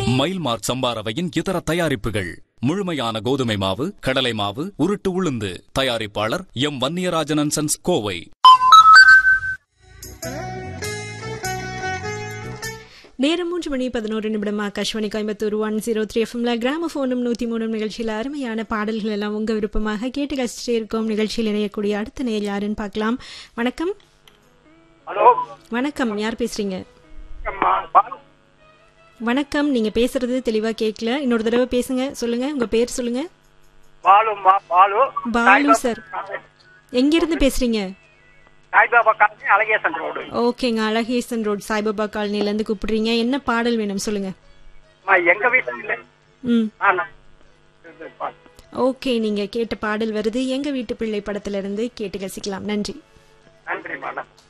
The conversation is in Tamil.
மைல்மார்க் சம்பாரவையின் இதர தயாரிப்புகள் முழுமையான கோதுமை மாவு கடலை மாவு உருட்டு உளுந்து தயாரிப்பாளர் M Vanniyarajan and sons Kovai நேரம் மூன்று மணி பதினோரு நிமிடம் Akashvani Coimbatore one zero three எஃப்எம்ல கிராமஃபோனும் நூற்றி மூணும் நிகழ்ச்சியில் அருமையான பாடல்கள் எல்லாம் உங்கள் விருப்பமாக கேட்டு கழிச்சிட்டே இருக்கோம் நிகழ்ச்சியில் இணையக்கூடிய அடுத்த நேர் யாருன்னு பார்க்கலாம் வணக்கம் ஹலோ வணக்கம் யார் பேசுறீங்க அம்மா, பாலு வணக்கம் நீங்க பேசுறது தெளிவா கேட்கல இன்னொரு தடவை பேசுங்க சொல்லுங்க உங்க பேர் சொல்லுங்க பாலும்மா பாலு பாலு சார் எங்கிருந்து பேசுறீங்க சாய்பாபா காலனி அழகேசன் ரோடு ஓகேங்க அழகேசன் ரோட் சாய்பாபா காலனில இருந்து கூப்பிடுறீங்க என்ன பாடல் வேணும் சொல்லுங்க அம்மா, எங்க வீட்டுல இல்லை ம் ஆனா இது பாரு. ஓகே நீங்க கேட்ட பாடல் வருது எங்க வீட்டு பிள்ளை படத்துல இருந்து கேட்டு ரசிக்கலாம் நன்றி நன்றி மேடம்